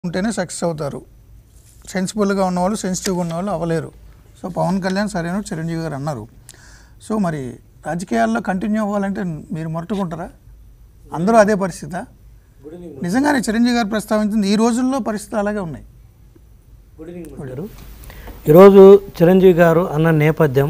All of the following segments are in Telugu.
ఉంటేనే సక్సెస్ అవుతారు సెన్సిబుల్గా ఉన్నవాళ్ళు సెన్సిటివ్గా ఉన్నవాళ్ళు అవ్వలేరు సో పవన్ కళ్యాణ్ సరైన చిరంజీవి గారు అన్నారు సో మరి రాజకీయాల్లో కంటిన్యూ అవ్వాలంటే మీరు మొరటుకుంటారా అందరూ అదే పరిస్థితా నిజంగానే చిరంజీవి గారు ప్రస్తావించింది ఈ రోజుల్లో పరిస్థితులు అలాగే ఉన్నాయి గారు ఈరోజు చిరంజీవి గారు అన్న నేపథ్యం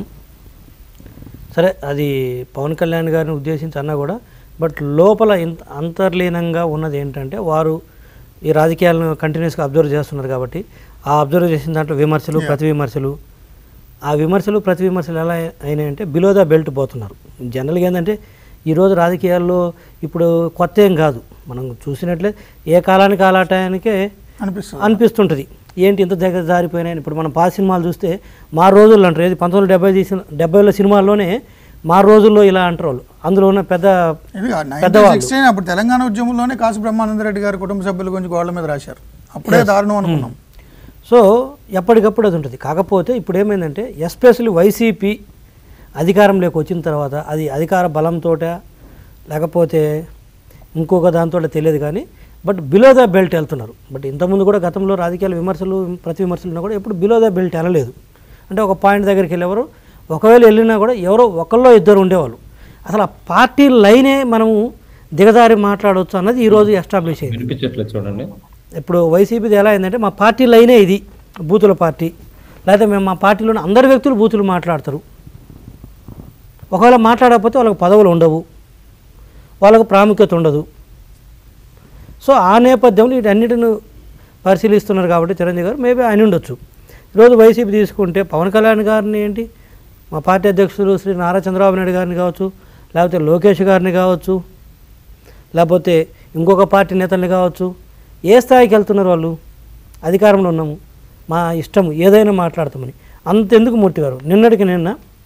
సరే అది పవన్ కళ్యాణ్ గారిని ఉద్దేశించి అన్నా కూడా బట్ లోపల ఇంత అంతర్లీనంగా ఉన్నది ఏంటంటే వారు ఈ రాజకీయాలను కంటిన్యూస్గా అబ్జర్వ్ చేస్తున్నారు కాబట్టి ఆ అబ్జర్వ్ చేసిన దాంట్లో విమర్శలు ప్రతి విమర్శలు ఆ విమర్శలు ప్రతి విమర్శలు ఎలా అయినాయంటే బిలో ద బెల్ట్ పోతున్నారు జనరల్గా ఏంటంటే ఈరోజు రాజకీయాల్లో ఇప్పుడు కొత్త ఏం కాదు మనం చూసినట్లే ఏ కాలానికి కాలాటానికే అనిపిస్తుంది అనిపిస్తుంటుంది ఏంటి ఇంత దగ్గర జారిపోయినాయి ఇప్పుడు మనం పాత సినిమాలు చూస్తే మా రోజుల్లో అంటారు ఏది పంతొమ్మిది వందల డెబ్బై తీసిన డెబ్బైలో సినిమాల్లోనే మా రోజుల్లో ఇలా అంటారు వాళ్ళు అందులో ఉన్న పెద్ద పెద్దవాళ్ళు. సిక్స్టీన్ అప్పుడు తెలంగాణ ఉద్యమంలోనే కాసు బ్రహ్మానందరెడ్డి గారి కుటుంబ సభ్యుల గురించి గోడల మీద రాశారు అప్పుడే దారుణం అనుకున్నాం సో ఎప్పటికప్పుడు అది ఉంటుంది కాకపోతే ఇప్పుడు ఏమైందంటే ఎస్పెషల్లీ వైసీపీ అధికారంలోకి వచ్చిన తర్వాత అది అధికార బలంతో లేకపోతే ఇంకొక దాంతో తెలియదు కానీ బట్ బిలో ద బెల్ట్ వెళ్తున్నారు బట్ ఇంతకుముందు కూడా గతంలో రాజకీయాల విమర్శలు ప్రతి విమర్శలు ఉన్నా కూడా ఎప్పుడు బిలో ద బెల్ట్ వెళ్ళలేదు అంటే ఒక పాయింట్ దగ్గరికి వెళ్ళేవారు ఒకవేళ వెళ్ళినా కూడా ఎవరో ఒకళ్ళో ఇద్దరు ఉండేవాళ్ళు అసలు ఆ పార్టీ లైనే మనము దిగజారి మాట్లాడవచ్చు అన్నది ఈరోజు ఎస్టాబ్లిష్ అయింది వినిపించట్లేదు చూడండి ఇప్పుడు వైసీపీది ఎలా అయిందంటే మా పార్టీ లైనే ఇది బూతుల పార్టీ లేకపోతే మేము మా పార్టీలోని అందరి వ్యక్తులు బూతులు మాట్లాడతారు ఒకవేళ మాట్లాడకపోతే వాళ్ళకి పదవులు ఉండవు వాళ్ళకు ప్రాముఖ్యత ఉండదు సో ఆ నేపథ్యంలో వీటన్నిటిని పరిశీలిస్తున్నారు కాబట్టి చిరంజీవి గారు మేబీ ఆయన ఉండొచ్చు ఈరోజు వైసీపీ తీసుకుంటే పవన్ కళ్యాణ్ గారిని ఏంటి మా పార్టీ అధ్యక్షులు శ్రీ నారా చంద్రబాబు నాయుడు గారిని కావచ్చు లేకపోతే లోకేష్ గారిని కావచ్చు లేకపోతే ఇంకొక పార్టీ నేతల్ని కావచ్చు ఏ స్థాయికి వెళ్తున్నారు వాళ్ళు అధికారంలో ఉన్నాము మా ఇష్టం ఏదైనా మాట్లాడతామని అంతెందుకు మూర్తి గారు నిన్నటికి నిన్న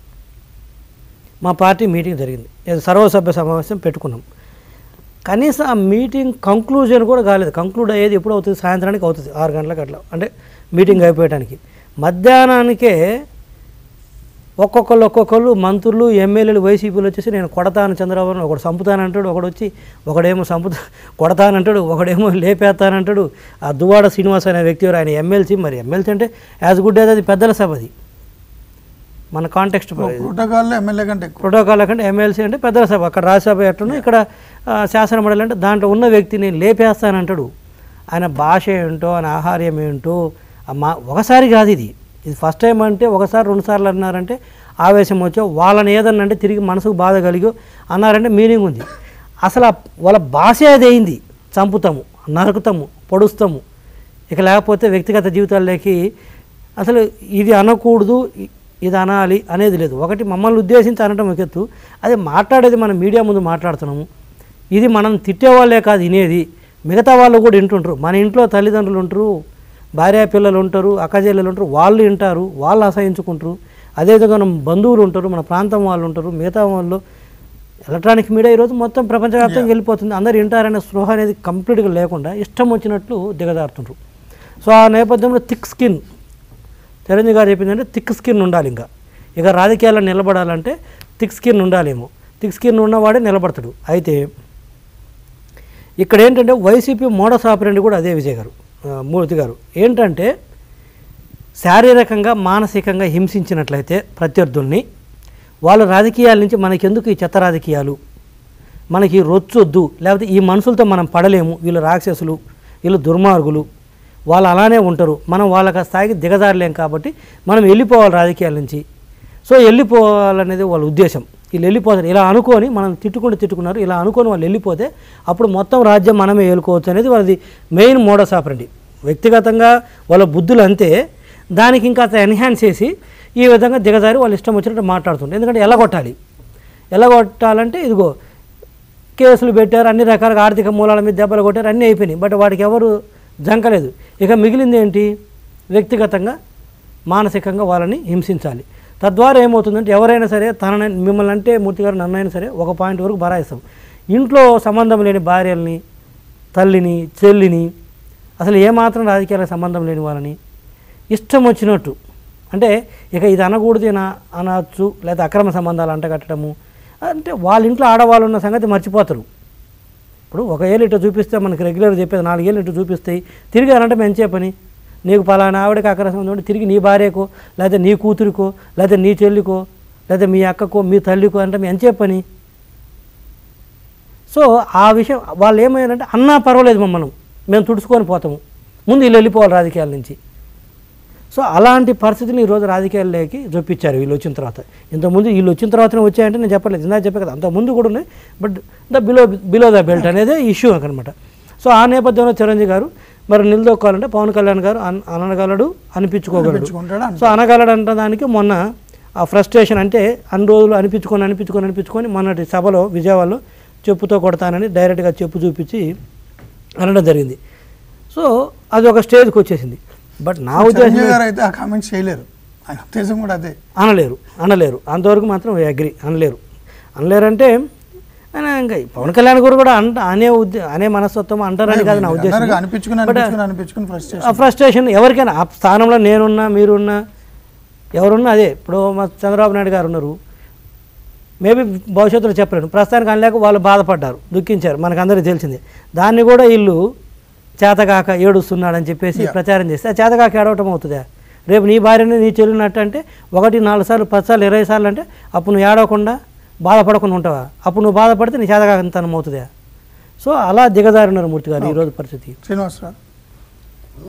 మా పార్టీ మీటింగ్ జరిగింది ఏదో సర్వసభ్య సమావేశం పెట్టుకున్నాం కనీసం ఆ మీటింగ్ కంక్లూజన్ కూడా కాలేదు కంక్లూడ్ అయ్యేది ఎప్పుడు అవుతుంది సాయంత్రానికి అవుతుంది ఆరు గంటలకు అట్లా అంటే మీటింగ్ అయిపోయడానికి మధ్యాహ్నానికే ఒక్కొక్కళ్ళు ఒక్కొక్కళ్ళు మంత్రులు ఎమ్మెల్యేలు వైసీపీలు వచ్చేసి నేను కొడతాను చంద్రబాబు ఒకడు చంపుతానంటాడు ఒకడు వచ్చి ఒకడేమో చంపుతా కొడతానంటాడు ఒకడేమో లేపేస్తానంటాడు ఆ దువాడ శ్రీనివాస్ అనే వ్యక్తి ఎవరు ఆయన ఎమ్మెల్సీ మరి ఎమ్మెల్సీ అంటే యాజ్ గుడ్ యాజ్ అది పెద్దల సభ అది మన కాంటెక్స్ట్ ప్రోటోకాల్లో ఎమ్మెల్యే కంటే ఎక్కువ ప్రోటోకాల్ కంటే ఎమ్మెల్సీ అంటే పెద్దల సభ అక్కడ రాజ్యసభ ఎట్లనో ఇక్కడ ఆ, శాసన మండలి అంటే దాంట్లో ఉన్న వ్యక్తిని లేపేస్తానంటాడు ఆయన భాష ఏంటో ఆయన ఆహార్యం ఏంటో ఆ మా ఒకసారి కాదు ఇది ఇది ఫస్ట్ టైం అంటే ఒకసారి రెండు సార్లు అన్నారంటే ఆవేశం వచ్చో వాళ్ళని ఏదన్నా అంటే తిరిగి మనసుకు బాధ కలిగో అన్నారంటే మీనింగ్ ఉంది అసలు ఆ వాళ్ళ భాషే అది అయింది చంపుతాము నరుకుతాము పొడుస్తాము ఇక లేకపోతే వ్యక్తిగత జీవితాల్లోకి అసలు ఇది అనకూడదు ఇ- ఇది అనాలి అనేది లేదు ఒకటి మమ్మల్ని ఉద్దేశించి అనటం ఒక ఎత్తు అది మాట్లాడేది మనం మీడియా ముందు మాట్లాడుతున్నాము ఇది మనం తిట్టేవాళ్ళే కాదు వినేది మిగతా వాళ్ళు కూడా వింటుంటారు మన ఇంట్లో తల్లిదండ్రులు ఉంటారు భార్య పిల్లలు ఉంటారు అక్కజెల్లెలు ఉంటారు వాళ్ళు వింటారు వాళ్ళు అసహించుకుంటారు అదేవిధంగా మన బంధువులు ఉంటారు మన ప్రాంతం వాళ్ళు ఉంటారు మిగతా వాళ్ళు ఎలక్ట్రానిక్ మీడియా ఈరోజు మొత్తం ప్రపంచవ్యాప్తంగా వెళ్ళిపోతుంది అందరు వింటారనే స్పృహ అనేది కంప్లీట్గా లేకుండా ఇష్టం వచ్చినట్లు దిగజారుతుంటారు సో ఆ నేపథ్యంలో థిక్ స్కిన్ చిరంజీవి గారు చెప్పిందంటే థిక్ స్కిన్ ఉండాలి ఇంకా ఇక రాజకీయాల్లో నిలబడాలంటే థిక్ స్కిన్ ఉండాలేమో థిక్ స్కిన్ ఉన్నవాడే నిలబడతాడు అయితే ఇక్కడ ఏంటంటే వైసీపీ మోడస్ ఆపరేండి కూడా అదే విజయ్ గారు ఆ, మూర్తి గారు ఏంటంటే శారీరకంగా మానసికంగా హింసించినట్లయితే ప్రత్యర్థుల్ని వాళ్ళ రాజకీయాల నుంచి మనకెందుకు ఈ చెత్త రాజకీయాలు మనకి రొచ్చొద్దు లేకపోతే ఈ మనుషులతో మనం పడలేము వీళ్ళు రాక్షసులు వీళ్ళు దుర్మార్గులు వాళ్ళు అలానే ఉంటారు మనం వాళ్ళకి ఆ స్థాయికి దిగజారలేం కాబట్టి మనం వెళ్ళిపోవాలి రాజకీయాల నుంచి సో వెళ్ళిపోవాలనేది వాళ్ళ ఉద్దేశం వీళ్ళు వెళ్ళిపోతారు ఇలా అనుకొని మనం తిట్టుకుంటూ తిట్టుకున్నారు ఇలా అనుకొని వాళ్ళు వెళ్ళిపోతే అప్పుడు మొత్తం రాజ్యం మనమే ఏలుకోవచ్చు అనేది వాళ్ళది మెయిన్ మోడస్ ఆపరండి వ్యక్తిగతంగా వాళ్ళ బుద్ధులు అంతే దానికి ఇంకా ఎన్హాన్స్ చేసి ఈ విధంగా దిగజారి వాళ్ళు ఇష్టం వచ్చినట్టు మాట్లాడుతుంటారు ఎందుకంటే ఎలగొట్టాలి ఎలగొట్టాలంటే ఇదిగో కేసులు పెట్టారు అన్ని రకాలుగా ఆర్థిక మూలాల మీద దెబ్బలు కొట్టారు అన్నీ అయిపోయినాయి బట్ వాడికి ఎవరు జంకలేదు ఇక మిగిలింది ఏంటి వ్యక్తిగతంగా మానసికంగా వాళ్ళని హింసించాలి తద్వారా ఏమవుతుందంటే ఎవరైనా సరే తనని మిమ్మల్ని అంటే మూర్తి గారు నన్నైనా సరే ఒక పాయింట్ వరకు బరాయిస్తాం ఇంట్లో సంబంధం లేని భార్యల్ని తల్లిని చెల్లిని అసలు ఏమాత్రం రాజకీయాలకు సంబంధం లేని వాళ్ళని ఇష్టం వచ్చినట్టు అంటే ఇక ఇది అనకూడదు నా అనొచ్చు లేదా అక్రమ సంబంధాలు అంటగట్టడము అంటే వాళ్ళ ఇంట్లో ఆడవాళ్ళు ఉన్న సంగతి మర్చిపోతారు ఇప్పుడు ఒక ఏళ్ళు ఇట్లా చూపిస్తే మనకి రెగ్యులర్ చెప్పేది నాలుగేళ్ళు ఇట్లా చూపిస్తాయి తిరిగి అనంటే మంచే పని నీకు పలానా ఆవిడకి అక్రసం ఉండి తిరిగి నీ భార్యకో లేకపోతే నీ కూతురికో లేకపోతే నీ చెల్లికో లేకపోతే మీ అక్కకో మీ తల్లికో అంటే మీ ఎంచే పని సో ఆ విషయం వాళ్ళు ఏమయ్యారంటే అన్నా పర్వాలేదు మమ్మల్ని మేము తుడుచుకొని పోతాము ముందు వీళ్ళు వెళ్ళిపోవాలి రాజకీయాల నుంచి సో అలాంటి పరిస్థితిని ఈరోజు రాజకీయాల్లోకి చూపించారు వీళ్ళు వచ్చిన తర్వాత ఇంతకుముందు వీళ్ళు వచ్చిన తర్వాతనే వచ్చాయంటే నేను చెప్పలేదు ఇందాక చెప్పే కదా అంతకుముందు కూడా ఉన్నాయి but the below below the belt అనేది ఇష్యూ అనమాట సో ఆ నేపథ్యంలో చిరంజీవి గారు మరి నిలదొక్కాలంటే పవన్ కళ్యాణ్ గారు అన్ అనగలడు అనిపించుకోగలడు అనిపించుకుంటాడు అంటారు. సో అనగలడు అంటే దానికి మొన్న ఆ ఫ్రస్ట్రేషన్ అంటే అన్ని రోజులు అనిపించుకొని అనిపించుకొని అనిపించుకొని మొన్నటి సభలో విజయవాడలో చెప్పుతో కొడతానని డైరెక్ట్గా చెప్పు చూపించి అనడం జరిగింది సో అది ఒక స్టేజ్కి వచ్చేసింది బట్ నా ఉద్దేశం చిరంజీవి గారు అయితే ఆ కామెంట్స్ చేయలేరు ఆయన ఉద్దేశం కూడా అదే అనలేరు అనలేరు అంతవరకు మాత్రం అగ్రి అనలేరు అనలేరంటే ఆయన ఇంకా పవన్ కళ్యాణ్ గారు కూడా అంట అనే ఉద్దే అనే మనస్తత్వం అంటారని కాదు నా ఉద్దేశం అన్నారుగా అనిపించుకుని అనిపించుకుని అనిపించుకుని ఫ్రస్ట్రేషన్ ఆ ఫ్రస్ట్రేషన్ ఎవరికైనా ఆ స్థానంలో నేనున్నా మీరున్నా ఎవరున్నా అదే ఇప్పుడు మా చంద్రబాబు నాయుడు గారు ఉన్నారు మేబీ భవిష్యత్తులో చెప్పలేను ప్రస్తుతానికి అనలేక వాళ్ళు బాధపడ్డారు దుఃఖించారు మనకు అందరికీ తెలిసిందే దాన్ని కూడా వీళ్ళు చేతగాక ఏడుస్తున్నాడని చెప్పేసి ప్రచారం చేస్తే ఆ చేతగాక ఏడవటం అవుతుందా రేపు నీ భార్యని నీ చెల్లినట్టు అంటే ఒకటి నాలుగు సార్లు పది సార్లు ఇరవై సార్లు అంటే అప్పుడు నువ్వు ఏడవకుండా బాధపడకుండా ఉంటావా అప్పుడు నువ్వు బాధపడితే నీ చేతగాకంతనం అవుతుందా సో అలా దిగజారినారు మూర్తి గారు ఈరోజు పరిస్థితి శ్రీనివాసరావు